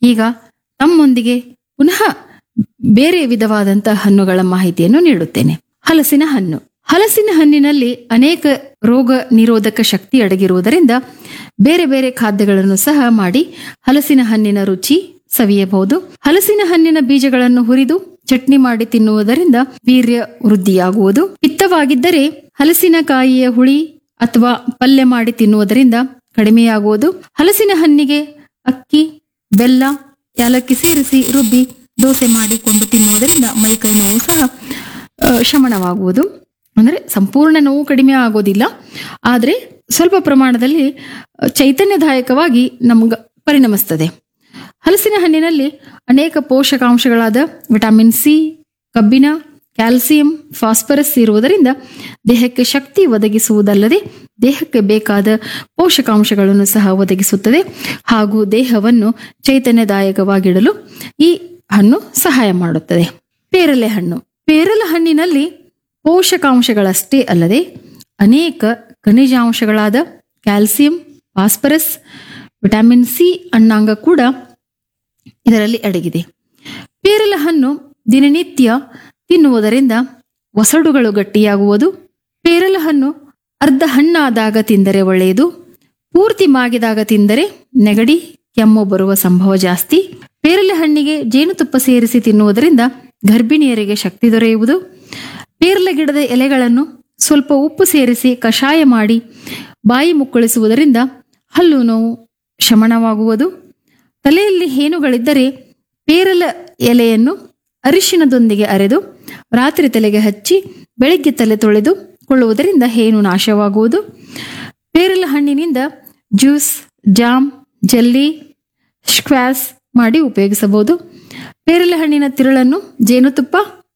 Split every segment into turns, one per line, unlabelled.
ಈಗ ತಮ್ಮೊಂದಿಗೆ ಪುನಃ ಬೇರೆ ವಿಧವಾದಂತಹ ಹಣ್ಣುಗಳ ಮಾಹಿತಿಯನ್ನು ನೀಡುತ್ತೇನೆ ಹಲಸಿನ ಹಣ್ಣು ಹಲಸಿನ ಹಣ್ಣಿನಲ್ಲಿ ಅನೇಕ ರೋಗ ನಿರೋಧಕ ಶಕ್ತಿ ಅಡಗಿರುವುದರಿಂದ ಬೇರೆ ಬೇರೆ ಖಾದ್ಯಗಳನ್ನು ಸಹ ಮಾಡಿ ಹಲಸಿನ ಹಣ್ಣಿನ ರುಚಿ ಸವಿಯಬಹುದು ಹಲಸಿನ ಹಣ್ಣಿನ ಬೀಜಗಳನ್ನು ಹುರಿದು ಚಟ್ನಿ ಮಾಡಿ ತಿನ್ನುವುದರಿಂದ ವೀರ್ಯ ವೃದ್ಧಿಯಾಗುವುದು ಪಿತ್ತವಾಗಿದ್ದರೆ ಹಲಸಿನಕಾಯಿಯ ಹುಳಿ ಅಥವಾ ಪಲ್ಯ ಮಾಡಿ ತಿನ್ನುವುದರಿಂದ ಕಡಿಮೆಯಾಗುವುದು ಹಲಸಿನ ಹಣ್ಣಿಗೆ ಅಕ್ಕಿ ಬೆಲ್ಲ ಯಾಲಕ್ಕಿ ಸೇರಿಸಿ ರುಬ್ಬಿ ದೋಸೆ ಮಾಡಿಕೊಂಡು ತಿನ್ನುವುದರಿಂದ ಮೈಕೈ ನೋವು ಸಹ ಆ, ಶಮನವಾಗುವುದು ಅಂದರೆ ಸಂಪೂರ್ಣ ನೋವು ಕಡಿಮೆ ಆಗೋದಿಲ್ಲ ಆದರೆ ಸ್ವಲ್ಪ ಪ್ರಮಾಣದಲ್ಲಿ ಆ, ಚೈತನ್ಯದಾಯಕವಾಗಿ ನಮ್ಗೆ ಪರಿಣಮಿಸ್ತದೆ ಹಲಸಿನ ಹಣ್ಣಿನಲ್ಲಿ ಅನೇಕ ಪೋಷಕಾಂಶಗಳಾದ ವಿಟಮಿನ್ ಸಿ ಕಬ್ಬಿಣ ಕ್ಯಾಲ್ಸಿಯಂ ಫಾಸ್ಫರಸ್ ಇರುವುದರಿಂದ ದೇಹಕ್ಕೆ ಶಕ್ತಿ ಒದಗಿಸುವುದಲ್ಲದೆ ದೇಹಕ್ಕೆ ಬೇಕಾದ ಪೋಷಕಾಂಶಗಳನ್ನು ಸಹ ಒದಗಿಸುತ್ತದೆ ಹಾಗೂ ದೇಹವನ್ನು ಚೈತನ್ಯದಾಯಕವಾಗಿಡಲು ಈ ಹಣ್ಣು ಸಹಾಯ ಮಾಡುತ್ತದೆ ಪೇರಲೆ ಹಣ್ಣು ಪೇರಲ ಹಣ್ಣಿನಲ್ಲಿ ಪೋಷಕಾಂಶಗಳಷ್ಟೇ ಅಲ್ಲದೆ ಅನೇಕ ಖನಿಜಾಂಶಗಳಾದ ಕ್ಯಾಲ್ಸಿಯಂ ಫಾಸ್ಫರಸ್ ವಿಟಮಿನ್ ಸಿ ಅಣ್ಣಾಂಗ ಕೂಡ ಇದರಲ್ಲಿ ಅಡಗಿದೆ ಪೇರಲ ಹಣ್ಣು ದಿನನಿತ್ಯ ತಿನ್ನುವುದರಿಂದ ಒಸಡುಗಳು ಗಟ್ಟಿಯಾಗುವುದು ಪೇರಲ ಹಣ್ಣು ಅರ್ಧ ಹಣ್ಣಾದಾಗ ತಿಂದರೆ ಒಳ್ಳೆಯದು ಪೂರ್ತಿ ಮಾಗಿದಾಗ ತಿಂದರೆ ನೆಗಡಿ ಕೆಮ್ಮು ಬರುವ ಸಂಭವ ಜಾಸ್ತಿ ಪೇರಲೆ ಹಣ್ಣಿಗೆ ಜೇನುತುಪ್ಪ ಸೇರಿಸಿ ತಿನ್ನುವುದರಿಂದ ಗರ್ಭಿಣಿಯರಿಗೆ ಶಕ್ತಿ ದೊರೆಯುವುದು ಪೇರಲೆ ಗಿಡದ ಎಲೆಗಳನ್ನು ಸ್ವಲ್ಪ ಉಪ್ಪು ಸೇರಿಸಿ ಕಷಾಯ ಮಾಡಿ ಬಾಯಿ ಮುಕ್ಕಳಿಸುವುದರಿಂದ ಹಲ್ಲು ನೋವು ಶಮನವಾಗುವುದು ತಲೆಯಲ್ಲಿ ಹೇನುಗಳಿದ್ದರೆ ಪೇರಲ ಎಲೆಯನ್ನು ಅರಿಶಿಣದೊಂದಿಗೆ ಅರೆದು ರಾತ್ರಿ ತಲೆಗೆ ಹಚ್ಚಿ ಬೆಳಗ್ಗೆ ತಲೆ ತೊಳೆದು ಕೊಳ್ಳುವುದರಿಂದ ಹೇನು ನಾಶವಾಗುವುದು ಪೇರಲ ಹಣ್ಣಿನಿಂದ ಜ್ಯೂಸ್ ಜಾಮ್ ಜೆಲ್ಲಿ ಸ್ಕ್ವಾಸ್ ಮಾಡಿ ಉಪಯೋಗಿಸಬಹುದು ಪೇರಲೆ ಹಣ್ಣಿನ ತಿರುಳನ್ನು ಜೇನುತುಪ್ಪ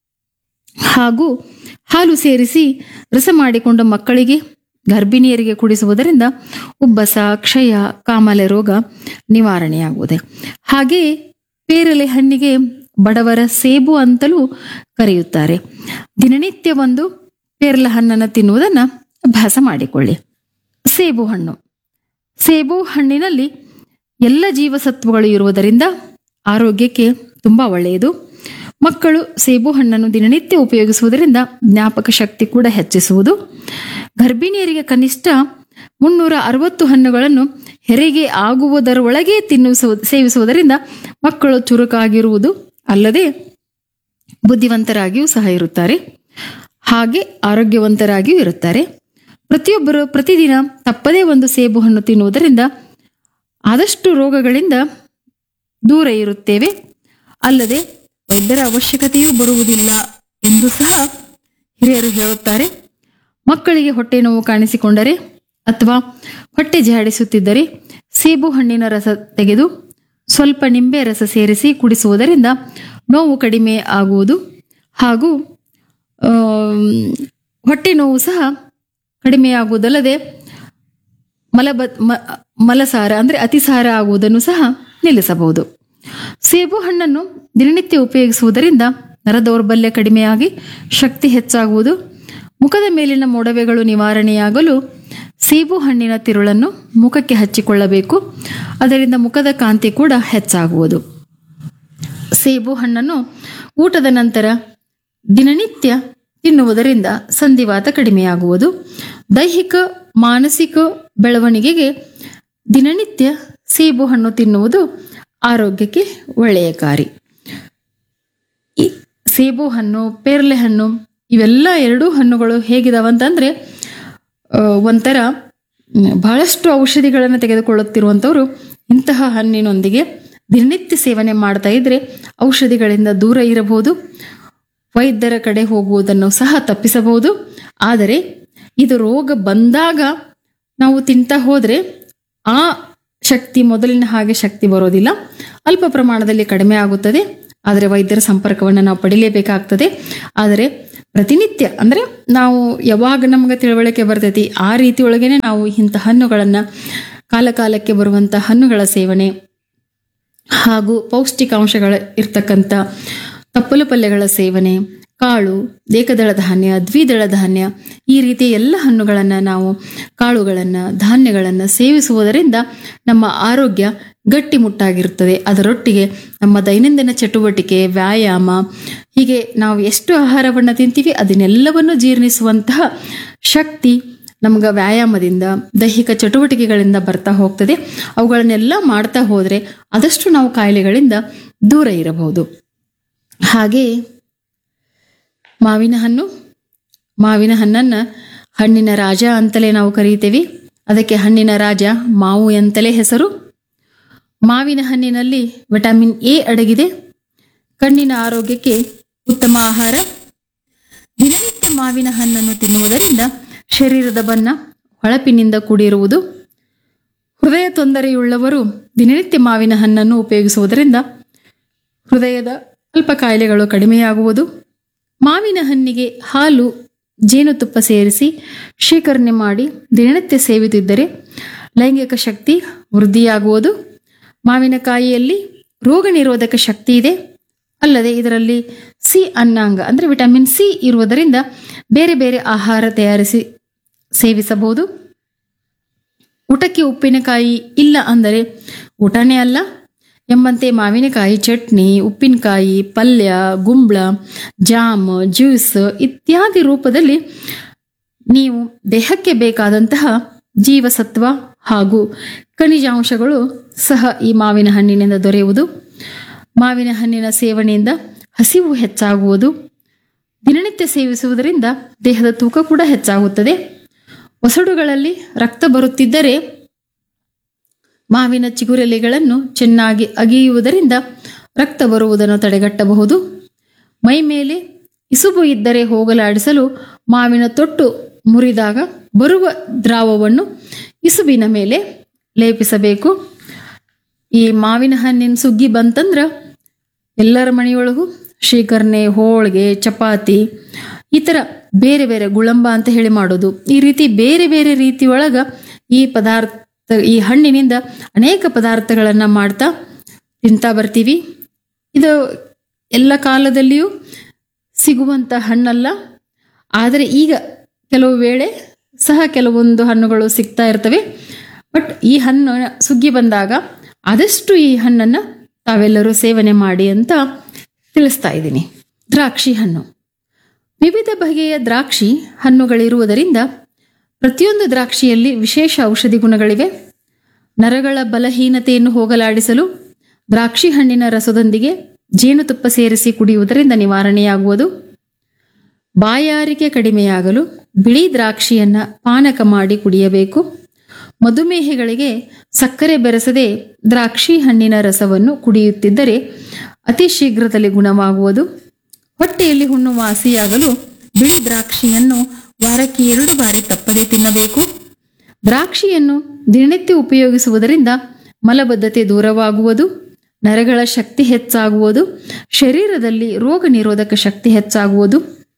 ಹಾಗೂ ಹಾಲು ಸೇರಿಸಿ ರಸ ಮಾಡಿಕೊಂಡು ಮಕ್ಕಳಿಗೆ ಗರ್ಭಿಣಿಯರಿಗೆ ಕುಡಿಸುವುದರಿಂದ ಉಬ್ಬಸ ಕ್ಷಯ ಕಾಮಾಲೆ ರೋಗ ನಿವಾರಣೆಯಾಗುವುದು ಹಾಗೆಯೇ ಪೇರಲೆ ಹಣ್ಣಿಗೆ ಬಡವರ ಸೇಬು ಅಂತಲೂ ಕರೆಯುತ್ತಾರೆ ದಿನನಿತ್ಯ ಒಂದು ಪೇರಲ ಹಣ್ಣನ್ನು ತಿನ್ನುವುದನ್ನು ಅಭ್ಯಾಸ ಮಾಡಿಕೊಳ್ಳಿ ಸೇಬು ಹಣ್ಣು ಸೇಬು ಹಣ್ಣಿನಲ್ಲಿ ಎಲ್ಲ ಜೀವಸತ್ವಗಳು ಇರುವುದರಿಂದ ಆರೋಗ್ಯಕ್ಕೆ ತುಂಬ ಒಳ್ಳೆಯದು ಮಕ್ಕಳು ಸೇಬು ಹಣ್ಣನ್ನು ದಿನನಿತ್ಯ ಉಪಯೋಗಿಸುವುದರಿಂದ ಜ್ಞಾಪಕ ಶಕ್ತಿ ಕೂಡ ಹೆಚ್ಚಿಸುವುದು ಗರ್ಭಿಣಿಯರಿಗೆ ಕನಿಷ್ಠ ಮುನ್ನೂರ ಅರವತ್ತು ಹಣ್ಣುಗಳನ್ನು ಹೆರಿಗೆ ಆಗುವುದರೊಳಗೆ ತಿನ್ನಿಸುವ ಸೇವಿಸುವುದರಿಂದ ಮಕ್ಕಳು ಚುರುಕಾಗಿರುವುದು ಅಲ್ಲದೆ ಬುದ್ಧಿವಂತರಾಗಿಯೂ ಸಹ ಇರುತ್ತಾರೆ ಹಾಗೆ ಆರೋಗ್ಯವಂತರಾಗಿಯೂ ಇರುತ್ತಾರೆ ಪ್ರತಿಯೊಬ್ಬರು ಪ್ರತಿದಿನ ತಪ್ಪದೇ ಒಂದು ಸೇಬು ಹಣ್ಣು ತಿನ್ನುವುದರಿಂದ ಆದಷ್ಟು ರೋಗಗಳಿಂದ ದೂರ ಇರುತ್ತೇವೆ ಅಲ್ಲದೆ ವೈದ್ಯರ ಅವಶ್ಯಕತೆಯೂ ಬರುವುದಿಲ್ಲ ಎಂದು ಸಹ ಹಿರಿಯರು ಹೇಳುತ್ತಾರೆ ಮಕ್ಕಳಿಗೆ ಹೊಟ್ಟೆ ನೋವು ಕಾಣಿಸಿಕೊಂಡರೆ ಅಥವಾ ಹೊಟ್ಟೆ ಜಾಡಿಸುತ್ತಿದ್ದರೆ ಸೇಬು ಹಣ್ಣಿನ ರಸ ತೆಗೆದು ಸ್ವಲ್ಪ ನಿಂಬೆ ರಸ ಸೇರಿಸಿ ಕುಡಿಸುವುದರಿಂದ ನೋವು ಕಡಿಮೆ ಆಗುವುದು ಹಾಗೂ ಆಮ್, ಹೊಟ್ಟೆ ನೋವು ಸಹ ಕಡಿಮೆಯಾಗುವುದಲ್ಲದೆ ಮಲಬ ಮ- ಮಲಸಾರ ಅಂದರೆ ಅತಿಸಾರ ಆಗುವುದನ್ನು ಸಹ ನಿಲ್ಲಿಸಬಹುದು ಸೇಬು ಹಣ್ಣನ್ನು ದಿನನಿತ್ಯ ಉಪಯೋಗಿಸುವುದರಿಂದ ನರ ದೌರ್ಬಲ್ಯ ಕಡಿಮೆಯಾಗಿ ಶಕ್ತಿ ಹೆಚ್ಚಾಗುವುದು ಮುಖದ ಮೇಲಿನ ಮೊಡವೆಗಳು ನಿವಾರಣೆಯಾಗಲು ಸೇಬು ಹಣ್ಣಿನ ತಿರುಳನ್ನು ಮುಖಕ್ಕೆ ಹಚ್ಚಿಕೊಳ್ಳಬೇಕು ಅದರಿಂದ ಮುಖದ ಕಾಂತಿ ಕೂಡ ಹೆಚ್ಚಾಗುವುದು ಸೇಬು ಹಣ್ಣನ್ನು ಊಟದ ನಂತರ ದಿನನಿತ್ಯ ತಿನ್ನುವುದರಿಂದ ಸಂಧಿವಾತ ಕಡಿಮೆಯಾಗುವುದು ದೈಹಿಕ ಮಾನಸಿಕ ಬೆಳವಣಿಗೆಗೆ ದಿನನಿತ್ಯ ಸೇಬು ಹಣ್ಣು ತಿನ್ನುವುದು ಆರೋಗ್ಯಕ್ಕೆ ಒಳ್ಳೆಯಕಾರಿ ಈ ಸೇಬು ಹಣ್ಣು ಪೇರ್ಲೆ ಹಣ್ಣು ಇವೆಲ್ಲ ಎರಡೂ ಹಣ್ಣುಗಳು ಹೇಗಿದಾವಂತಂದ್ರೆ ಆ, ಒಂಥರ ಮ್, ಬಹಳಷ್ಟು ಔಷಧಿಗಳನ್ನು ತೆಗೆದುಕೊಳ್ಳುತ್ತಿರುವಂಥವ್ರು ಇಂತಹ ಹಣ್ಣಿನೊಂದಿಗೆ ದಿನನಿತ್ಯ ಸೇವನೆ ಮಾಡ್ತಾ ಇದ್ರೆ ಔಷಧಿಗಳಿಂದ ದೂರ ಇರಬಹುದು ವೈದ್ಯರ ಕಡೆ ಹೋಗುವುದನ್ನು ಸಹ ತಪ್ಪಿಸಬಹುದು ಆದರೆ ಇದು ರೋಗ ಬಂದಾಗ ನಾವು ತಿಂತಾ ಹೋದ್ರೆ ಆ ಶಕ್ತಿ ಮೊದಲಿನ ಹಾಗೆ ಶಕ್ತಿ ಬರೋದಿಲ್ಲ ಅಲ್ಪ ಪ್ರಮಾಣದಲ್ಲಿ ಕಡಿಮೆ ಆಗುತ್ತದೆ ಆದರೆ ವೈದ್ಯರ ಸಂಪರ್ಕವನ್ನು ನಾವು ಪಡಿಲೇಬೇಕಾಗ್ತದೆ ಆದರೆ ಪ್ರತಿನಿತ್ಯ ಅಂದ್ರೆ ನಾವು ಯಾವಾಗ ನಮ್ಗೆ ತಿಳುವಳಿಕೆ ಬರ್ತೈತಿ ಆ ರೀತಿ ಒಳಗೇನೆ ನಾವು ಇಂಥ ಹಣ್ಣುಗಳನ್ನು ಕಾಲ ಕಾಲಕ್ಕೆ ಬರುವಂಥ ಹಣ್ಣುಗಳ ಸೇವನೆ ಹಾಗೂ ಪೌಷ್ಟಿಕಾಂಶಗಳ ಇರ್ತಕ್ಕಂಥ ತಪ್ಪಲು ಪಲ್ಯಗಳ ಸೇವನೆ ಕಾಳು ಏಕದಳ ಧಾನ್ಯ ದ್ವಿದಳ ಧಾನ್ಯ ಈ ರೀತಿ ಎಲ್ಲ ಹಣ್ಣುಗಳನ್ನು ನಾವು ಕಾಳುಗಳನ್ನು ಧಾನ್ಯಗಳನ್ನು ಸೇವಿಸುವುದರಿಂದ ನಮ್ಮ ಆರೋಗ್ಯ ಗಟ್ಟಿಮುಟ್ಟಾಗಿರುತ್ತದೆ ಅದರೊಟ್ಟಿಗೆ ನಮ್ಮ ದೈನಂದಿನ ಚಟುವಟಿಕೆ ವ್ಯಾಯಾಮ ಹೀಗೆ ನಾವು ಎಷ್ಟು ಆಹಾರವನ್ನು ತಿಂತೀವಿ ಅದನ್ನೆಲ್ಲವನ್ನು ಜೀರ್ಣಿಸುವಂತಹ ಶಕ್ತಿ ನಮ್ಗೆ ವ್ಯಾಯಾಮದಿಂದ ದೈಹಿಕ ಚಟುವಟಿಕೆಗಳಿಂದ ಬರ್ತಾ ಹೋಗ್ತದೆ ಅವುಗಳನ್ನೆಲ್ಲ ಮಾಡ್ತಾ ಹೋದರೆ ಆದಷ್ಟು ನಾವು ಕಾಯಿಲೆಗಳಿಂದ ದೂರ ಇರಬಹುದು ಹಾಗೆ ಮಾವಿನ ಹಣ್ಣು ಮಾವಿನ ಹಣ್ಣನ್ನು ಹಣ್ಣಿನ ರಾಜ ಅಂತಲೇ ನಾವು ಕರೀತೇವೆ ಅದಕ್ಕೆ ಹಣ್ಣಿನ ರಾಜ ಮಾವು ಅಂತಲೇ ಹೆಸರು ಮಾವಿನ ಹಣ್ಣಿನಲ್ಲಿ ವಿಟಮಿನ್ ಎ ಅಡಗಿದೆ ಕಣ್ಣಿನ ಆರೋಗ್ಯಕ್ಕೆ ಉತ್ತಮ ಆಹಾರ ದಿನನಿತ್ಯ ಮಾವಿನ ಹಣ್ಣನ್ನು ತಿನ್ನುವುದರಿಂದ ಶರೀರದ ಬಣ್ಣ ಹೊಳಪಿನಿಂದ ಕೂಡಿರುವುದು ಹೃದಯ ತೊಂದರೆಯುಳ್ಳವರು ದಿನನಿತ್ಯ ಮಾವಿನ ಹಣ್ಣನ್ನು ಉಪಯೋಗಿಸುವುದರಿಂದ ಹೃದಯದ ಅಲ್ಪ ಕಾಯಿಲೆಗಳು ಕಡಿಮೆಯಾಗುವುದು ಮಾವಿನ ಹಣ್ಣಿಗೆ ಹಾಲು ಜೇನುತುಪ್ಪ ಸೇರಿಸಿ ಶೇಖರಣೆ ಮಾಡಿ ದಿನನಿತ್ಯ ಸೇವಿತಿದ್ದರೆ ಲೈಂಗಿಕ ಶಕ್ತಿ ವೃದ್ಧಿಯಾಗುವುದು ಮಾವಿನಕಾಯಿಯಲ್ಲಿ ರೋಗ ನಿರೋಧಕ ಶಕ್ತಿ ಇದೆ ಅಲ್ಲದೆ ಇದರಲ್ಲಿ ಸಿ ಅನ್ನಾಂಗ ಅಂದರೆ ವಿಟಮಿನ್ ಸಿ ಇರುವುದರಿಂದ ಬೇರೆ ಬೇರೆ ಆಹಾರ ತಯಾರಿಸಿ ಸೇವಿಸಬಹುದು ಊಟಕ್ಕೆ ಉಪ್ಪಿನಕಾಯಿ ಇಲ್ಲ ಅಂದರೆ ಊಟನೇ ಅಲ್ಲ ಎಂಬಂತೆ ಮಾವಿನಕಾಯಿ ಚಟ್ನಿ ಉಪ್ಪಿನಕಾಯಿ ಪಲ್ಯ ಗುಂಬ್ಳ ಜಾಮ್ ಜ್ಯೂಸ್ ಇತ್ಯಾದಿ ರೂಪದಲ್ಲಿ ನೀವು ದೇಹಕ್ಕೆ ಬೇಕಾದಂತಹ ಜೀವಸತ್ವ ಹಾಗೂ ಖನಿಜಾಂಶಗಳು ಸಹ ಈ ಮಾವಿನ ಹಣ್ಣಿನಿಂದ ದೊರೆಯುವುದು ಮಾವಿನ ಹಣ್ಣಿನ ಸೇವನೆಯಿಂದ ಹಸಿವು ಹೆಚ್ಚಾಗುವುದು ದಿನನಿತ್ಯ ಸೇವಿಸುವುದರಿಂದ ದೇಹದ ತೂಕ ಕೂಡ ಹೆಚ್ಚಾಗುತ್ತದೆ ಒಸಡುಗಳಲ್ಲಿ ರಕ್ತ ಬರುತ್ತಿದ್ದರೆ ಮಾವಿನ ಚಿಗುರೆಲೆಗಳನ್ನು ಚೆನ್ನಾಗಿ ಅಗಿಯುವುದರಿಂದ ರಕ್ತ ಬರುವುದನ್ನು ತಡೆಗಟ್ಟಬಹುದು ಮೈ ಮೇಲೆ ಇಸುಬು ಇದ್ದರೆ ಹೋಗಲಾಡಿಸಲು ಮಾವಿನ ತೊಟ್ಟು ಮುರಿದಾಗ ಬರುವ ದ್ರಾವವನ್ನು ಇಸುಬಿನ ಮೇಲೆ ಲೇಪಿಸಬೇಕು ಈ ಮಾವಿನ ಹಣ್ಣಿನ ಸುಗ್ಗಿ ಬಂತಂದ್ರ ಎಲ್ಲರ ಮನೆಯೊಳಗೂ ಶೇಖರಣೆ ಹೋಳಿಗೆ ಚಪಾತಿ ಈ ಥರ ಬೇರೆ ಬೇರೆ ಗುಳಂಬ ಅಂತ ಹೇಳಿ ಮಾಡೋದು ಈ ರೀತಿ ಬೇರೆ ಬೇರೆ ರೀತಿಯೊಳಗ ಈ ಪದಾರ್ಥ ಈ ಹಣ್ಣಿನಿಂದ ಅನೇಕ ಪದಾರ್ಥಗಳನ್ನು ಮಾಡ್ತಾ ತಿಂತಾ ಬರ್ತೀವಿ ಇದು ಎಲ್ಲ ಕಾಲದಲ್ಲಿಯೂ ಸಿಗುವಂಥ ಹಣ್ಣಲ್ಲ ಆದರೆ ಈಗ ಕೆಲವು ವೇಳೆ ಸಹ ಕೆಲವೊಂದು ಹಣ್ಣುಗಳು ಸಿಗ್ತಾ ಇರ್ತವೆ ಬಟ್ ಈ ಹಣ್ಣು ಸುಗ್ಗಿ ಬಂದಾಗ ಆದಷ್ಟು ಈ ಹಣ್ಣನ್ನು ತಾವೆಲ್ಲರೂ ಸೇವನೆ ಮಾಡಿ ಅಂತ ತಿಳಿಸ್ತಾ ಇದ್ದೀನಿ ದ್ರಾಕ್ಷಿ ಹಣ್ಣು ವಿವಿಧ ಬಗೆಯ ದ್ರಾಕ್ಷಿ ಹಣ್ಣುಗಳಿರುವುದರಿಂದ ಪ್ರತಿಯೊಂದು ದ್ರಾಕ್ಷಿಯಲ್ಲಿ ವಿಶೇಷ ಔಷಧಿ ಗುಣಗಳಿವೆ ನರಗಳ ಬಲಹೀನತೆಯನ್ನು ಹೋಗಲಾಡಿಸಲು ದ್ರಾಕ್ಷಿ ಹಣ್ಣಿನ ರಸದೊಂದಿಗೆ ಜೇನುತುಪ್ಪ ಸೇರಿಸಿ ಕುಡಿಯುವುದರಿಂದ ನಿವಾರಣೆಯಾಗುವುದು ಬಾಯಾರಿಕೆ ಕಡಿಮೆಯಾಗಲು ಬಿಳಿ ದ್ರಾಕ್ಷಿಯನ್ನ ಪಾನಕ ಮಾಡಿ ಕುಡಿಯಬೇಕು ಮಧುಮೇಹಿಗಳಿಗೆ ಸಕ್ಕರೆ ಬೆರೆಸದೆ ದ್ರಾಕ್ಷಿ ಹಣ್ಣಿನ ರಸವನ್ನು ಕುಡಿಯುತ್ತಿದ್ದರೆ ಅತಿ ಶೀಘ್ರದಲ್ಲಿ ಗುಣವಾಗುವುದು ಹೊಟ್ಟೆಯಲ್ಲಿ ಹುಣ್ಣು ವಾಸಿಯಾಗಲು ಬಿಳಿ ದ್ರಾಕ್ಷಿಯನ್ನು ವಾರಕ್ಕೆ ಎರಡು ಬಾರಿ ತಪ್ಪದೆ ತಿನ್ನಬೇಕು ದ್ರಾಕ್ಷಿಯನ್ನು ದಿನನಿತ್ಯ ಉಪಯೋಗಿಸುವುದರಿಂದ ಮಲಬದ್ಧತೆ ದೂರವಾಗುವುದು ನರಗಳ ಶಕ್ತಿ ಹೆಚ್ಚಾಗುವುದು ಶರೀರದಲ್ಲಿ ರೋಗ ನಿರೋಧಕ ಶಕ್ತಿ ಹೆಚ್ಚಾಗುವುದು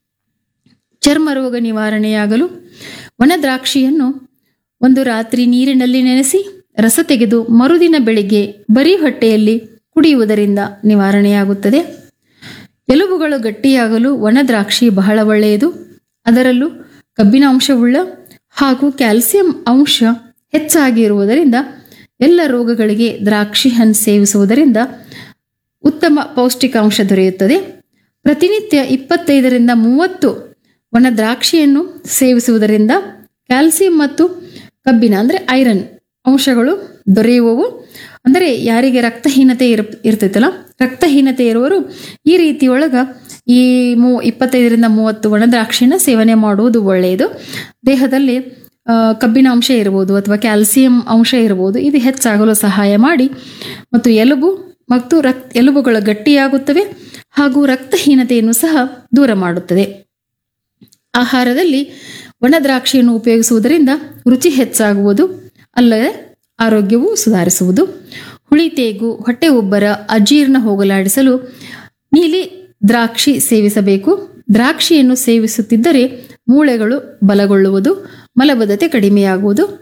ಚರ್ಮ ರೋಗ ನಿವಾರಣೆಯಾಗಲು ಒಣ ದ್ರಾಕ್ಷಿಯನ್ನು ಒಂದು ರಾತ್ರಿ ನೀರಿನಲ್ಲಿ ನೆನೆಸಿ ರಸ ತೆಗೆದು ಮರುದಿನ ಬೆಳಿಗ್ಗೆ ಬರೀ ಹೊಟ್ಟೆಯಲ್ಲಿ ಕುಡಿಯುವುದರಿಂದ ನಿವಾರಣೆಯಾಗುತ್ತದೆ ಎಲುಬುಗಳು ಗಟ್ಟಿಯಾಗಲು ಒಣ ದ್ರಾಕ್ಷಿ ಬಹಳ ಒಳ್ಳೆಯದು ಅದರಲ್ಲೂ ಕಬ್ಬಿನ ಅಂಶವುಳ್ಳ ಹಾಗೂ ಕ್ಯಾಲ್ಸಿಯಂ ಅಂಶ ಹೆಚ್ಚಾಗಿರುವುದರಿಂದ ಎಲ್ಲ ರೋಗಗಳಿಗೆ ದ್ರಾಕ್ಷಿ ಹಣ್ಣು ಸೇವಿಸುವುದರಿಂದ ಉತ್ತಮ ಪೌಷ್ಟಿಕಾಂಶ ದೊರೆಯುತ್ತದೆ ಪ್ರತಿನಿತ್ಯ ಇಪ್ಪತ್ತೈದರಿಂದ ಮೂವತ್ತು ಒಣ ದ್ರಾಕ್ಷಿಯನ್ನು ಸೇವಿಸುವುದರಿಂದ ಕ್ಯಾಲ್ಸಿಯಂ ಮತ್ತು ಕಬ್ಬಿನ ಅಂದರೆ ಐರನ್ ಅಂಶಗಳು ದೊರೆಯುವವು ಅಂದರೆ ಯಾರಿಗೆ ರಕ್ತಹೀನತೆ ಇರ್ ಇರ್ತೈತಲ್ಲ ರಕ್ತಹೀನತೆ ಇರುವವರು ಈ ರೀತಿಯೊಳಗ ಈ ಮೂ ಇಪ್ಪತ್ತೈದರಿಂದ ಮೂವತ್ತು ಒಣ ದ್ರಾಕ್ಷಿನ ಸೇವನೆ ಮಾಡುವುದು ಒಳ್ಳೆಯದು ದೇಹದಲ್ಲಿ ಆ, ಕಬ್ಬಿನ ಅಂಶ ಇರ್ಬೋದು ಅಥವಾ ಕ್ಯಾಲ್ಸಿಯಂ ಅಂಶ ಇರ್ಬೋದು ಇದು ಹೆಚ್ಚಾಗಲು ಸಹಾಯ ಮಾಡಿ ಮತ್ತು ಎಲುಬು ಮತ್ತು ರಕ್ ಎಲುಬುಗಳು ಗಟ್ಟಿಯಾಗುತ್ತವೆ ಹಾಗೂ ರಕ್ತಹೀನತೆಯನ್ನು ಸಹ ದೂರ ಮಾಡುತ್ತದೆ ಆಹಾರದಲ್ಲಿ ಒಣ ದ್ರಾಕ್ಷಿಯನ್ನು ಉಪಯೋಗಿಸುವುದರಿಂದ ರುಚಿ ಹೆಚ್ಚಾಗುವುದು ಅಲ್ಲದೆ ಆರೋಗ್ಯವು ಸುಧಾರಿಸುವುದು ಹುಳಿ ತೇಗು ಹೊಟ್ಟೆ ಉಬ್ಬರ ಅಜೀರ್ಣ ಹೋಗಲಾಡಿಸಲು ನೀಲಿ ದ್ರಾಕ್ಷಿ ಸೇವಿಸಬೇಕು ದ್ರಾಕ್ಷಿಯನ್ನು ಸೇವಿಸುತ್ತಿದ್ದರೆ ಮೂಳೆಗಳು ಬಲಗೊಳ್ಳುವುದು ಮಲಬದ್ಧತೆ ಕಡಿಮೆಯಾಗುವುದು